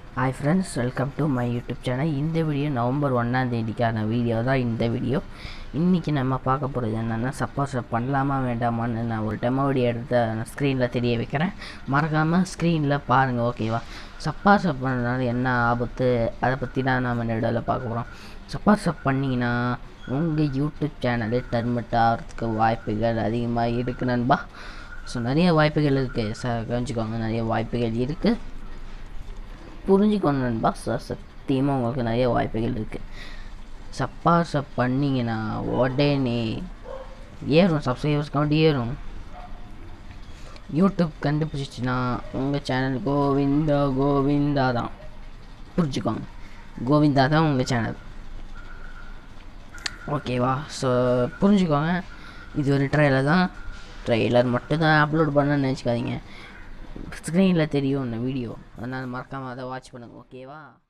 hi friends welcome to my YouTube channel இந்த video November ஒன்றாம் தேதிக்கான வீடியோ தான் இந்த வீடியோ இன்றைக்கி நம்ம பார்க்க போகிறது என்னென்னா சப்போஸ் பண்ணலாமா வேண்டாமான்னு நான் ஒரு டெமோ வீடியோ எடுத்து ஸ்க்ரீனில் தெரிய வைக்கிறேன் மறக்காமல் ஸ்க்ரீனில் பாருங்கள் ஓகேவா சப்பாஸ் பண்ணனால என்ன ஆபத்து அதை பற்றி தான் நம்ம நடுவில் பார்க்க போகிறோம் சப்பாஸ் பண்ணிங்கன்னா உங்கள் யூடியூப் சேனலே டர்மிட் ஆகிறதுக்கு வாய்ப்புகள் அதிகமாக இருக்குது நண்பா ஸோ நிறைய வாய்ப்புகள் இருக்குது ச கவனிச்சிக்கோங்க நிறைய வாய்ப்புகள் இருக்குது புரிஞ்சுக்கணும் நண்பா ச சத்தியமாக உங்களுக்கு நிறைய வாய்ப்புகள் இருக்குது சப்பாச பண்ணிங்கன்னா உடனே ஏறும் சப்ஸ்கிரைபர்ஸ் கவுண்ட் ஏறும் யூடியூப் கண்டுபிடிச்சிச்சின்னா உங்கள் சேனல் கோவிந்தா கோவிந்தா தான் புரிஞ்சுக்கோங்க கோவிந்தா தான் உங்கள் சேனல் ஓகேவா ஸோ புரிஞ்சுக்கோங்க இது ஒரு ட்ரெயிலர் தான் ட்ரெய்லர் மட்டும் தான் அப்லோட் பண்ணணும்னு நினச்சிக்காதீங்க ஸ்க்ரீனில் தெரியும் இந்த வீடியோ அதனால் மறக்காமல் அதை வாட்ச் பண்ணுங்கள் ஓகேவா